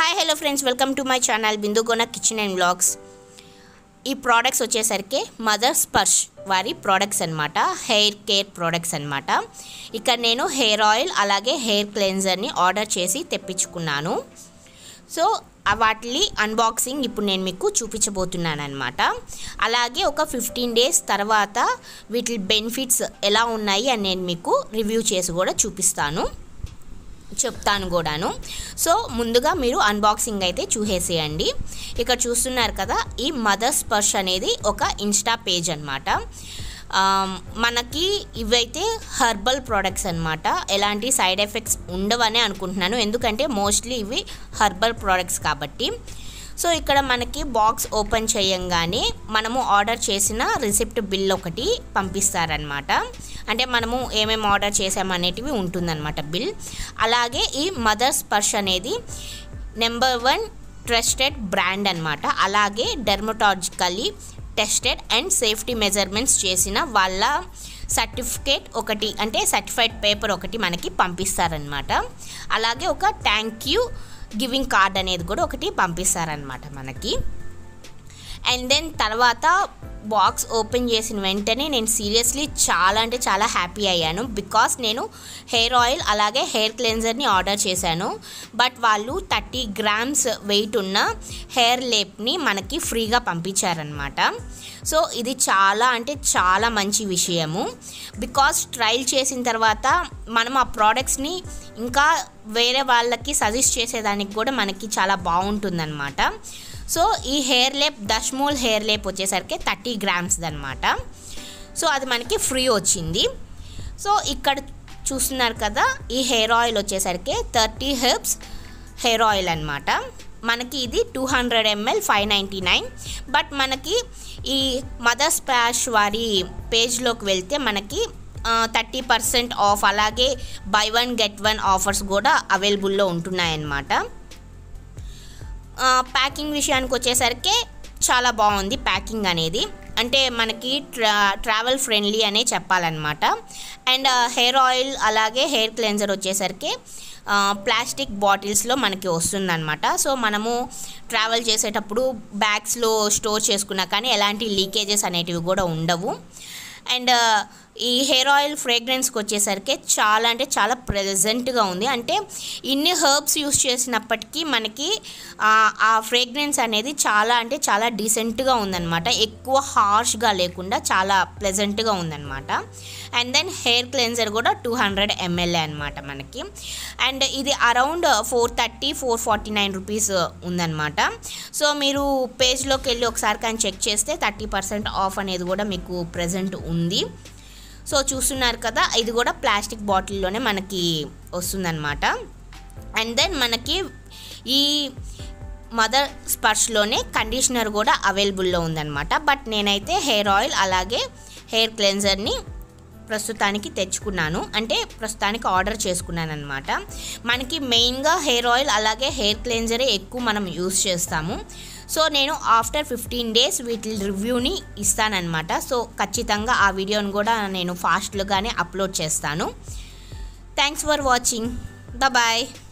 hi hello friends welcome to my channel Bindugona kitchen and vlogs ఈ products వచ్చేసరికి mother Sparsh వారి products అనమాట hair care products అనమాట ఇక్కడ నేను హెయిర్ ఆయిల్ అలాగే హెయిర్ క్లెన్జర్ని ఆర్డర్ చేసి తెప్పించుకున్నాను సో ఆ వాటిని అన్బాక్సింగ్ ఇప్పుడు నేను మీకు చూపించబోతున్నాను అనమాట అలాగే ఒక ఫిఫ్టీన్ డేస్ తర్వాత వీటి బెనిఫిట్స్ ఎలా ఉన్నాయి అని నేను మీకు రివ్యూ చేసి కూడా చూపిస్తాను చెప్తాను కూడాను సో ముందుగా మీరు అన్బాక్సింగ్ అయితే చూసేసేయండి ఇక్కడ చూస్తున్నారు కదా ఈ మదర్ స్పర్శ్ అనేది ఒక ఇన్స్టా పేజ్ అనమాట మనకి ఇవైతే హర్బల్ ప్రోడక్ట్స్ అనమాట ఎలాంటి సైడ్ ఎఫెక్ట్స్ ఉండవని అనుకుంటున్నాను ఎందుకంటే మోస్ట్లీ ఇవి హర్బల్ ప్రోడక్ట్స్ కాబట్టి సో ఇక్కడ మనకి బాక్స్ ఓపెన్ చేయంగానే మనము ఆర్డర్ చేసిన రిసిప్ట్ బిల్ ఒకటి పంపిస్తారనమాట అంటే మనము ఏమేమి ఆర్డర్ చేసామనేటివి ఉంటుందన్నమాట బిల్ అలాగే ఈ మదర్ స్పర్శ్ అనేది నెంబర్ వన్ ట్రస్టెడ్ బ్రాండ్ అనమాట అలాగే dermatologically tested and safety measurements చేసిన వాళ్ళ సర్టిఫికేట్ ఒకటి అంటే సర్టిఫైడ్ పేపర్ ఒకటి మనకి పంపిస్తారనమాట అలాగే ఒక థ్యాంక్ యూ గివింగ్ కార్డ్ అనేది కూడా ఒకటి పంపిస్తారనమాట మనకి అండ్ దెన్ తర్వాత బాక్స్ ఓపెన్ చేసిన వెంటనే నేను సీరియస్లీ చాలా అంటే చాలా హ్యాపీ అయ్యాను బికాస్ నేను హెయిర్ ఆయిల్ అలాగే హెయిర్ క్లెన్జర్ని ఆర్డర్ చేశాను బట్ వాళ్ళు థర్టీ గ్రామ్స్ వెయిట్ ఉన్న హెయిర్ లేప్ని మనకి ఫ్రీగా పంపించారనమాట సో ఇది చాలా అంటే చాలా మంచి విషయము బికాస్ ట్రయల్ చేసిన తర్వాత మనం ఆ ప్రోడక్ట్స్ని ఇంకా వేరే వాళ్ళకి సజెస్ట్ చేసేదానికి కూడా మనకి చాలా బాగుంటుందన్నమాట సో ఈ హెయిర్ లేప్ దష్మోల్ హెయిర్ లేప్ వచ్చేసరికి థర్టీ గ్రామ్స్ అనమాట సో అది మనకి ఫ్రీ వచ్చింది సో ఇక్కడ చూస్తున్నారు కదా ఈ హెయిర్ ఆయిల్ వచ్చేసరికి థర్టీ హెర్బ్స్ హెయిర్ ఆయిల్ అనమాట మనకి ఇది two hundred ML five ninety nine but మనకి ఈ మదర్ స్పాష్ వారి పేజ్లోకి వెళ్తే మనకి థర్టీ పర్సెంట్ ఆఫ్ అలాగే buy one get one offers కూడా అవైలబుల్లో ఉంటున్నాయన్నమాట ప్యాకింగ్ విషయానికి వచ్చేసరికి చాలా బాగుంది ప్యాకింగ్ అనేది అంటే మనకి ట్రా ట్రావెల్ ఫ్రెండ్లీ అనే చెప్పాలన్నమాట అండ్ హెయిర్ ఆయిల్ అలాగే హెయిర్ క్లెన్జర్ వచ్చేసరికి ప్లాస్టిక్ బాటిల్స్లో మనకి వస్తుందన్నమాట సో మనము ట్రావెల్ చేసేటప్పుడు బ్యాగ్స్లో స్టోర్ చేసుకున్నా కానీ ఎలాంటి లీకేజెస్ అనేటివి కూడా ఉండవు అండ్ ఈ హెయిర్ ఆయిల్ ఫ్రేగ్రెన్స్కి వచ్చేసరికి చాలా అంటే చాలా ప్రెజెంట్గా ఉంది అంటే ఇన్ని హర్బ్స్ యూస్ చేసినప్పటికీ మనకి ఆ ఫ్రేగ్రెన్స్ అనేది చాలా అంటే చాలా డీసెంట్గా ఉందన్నమాట ఎక్కువ హార్ష్గా లేకుండా చాలా ప్లెజెంట్గా ఉందన్నమాట అండ్ దెన్ హెయిర్ క్లెన్జర్ కూడా టూ హండ్రెడ్ ఎంఎల్ఏ అనమాట మనకి అండ్ ఇది around four thirty four forty nine rupees ఉందన్నమాట సో మీరు పేజ్లోకి వెళ్ళి ఒకసారి కానీ చెక్ చేస్తే థర్టీ పర్సెంట్ ఆఫ్ అనేది కూడా మీకు ప్రజెంట్ ఉంది సో చూస్తున్నారు కదా ఇది కూడా ప్లాస్టిక్ బాటిల్లోనే మనకి వస్తుందన్నమాట అండ్ దెన్ మనకి ఈ మదర్ స్పర్శ్లోనే కండిషనర్ కూడా అవైలబుల్లో ఉందన్నమాట బట్ నేనైతే హెయిర్ ఆయిల్ అలాగే హెయిర్ క్లెన్జర్ని ప్రస్తుతానికి తెచ్చుకున్నాను అంటే ప్రస్తుతానికి ఆర్డర్ చేసుకున్నాను అనమాట మనకి మెయిన్గా హెయిర్ ఆయిల్ అలాగే హెయిర్ క్లెన్జరే ఎక్కువ మనం యూస్ చేస్తాము సో నేను ఆఫ్టర్ ఫిఫ్టీన్ డేస్ వీటి రివ్యూని ఇస్తానన్నమాట సో ఖచ్చితంగా ఆ వీడియోని కూడా నేను ఫాస్ట్లుగానే అప్లోడ్ చేస్తాను థ్యాంక్స్ ఫర్ వాచింగ్ బాయ్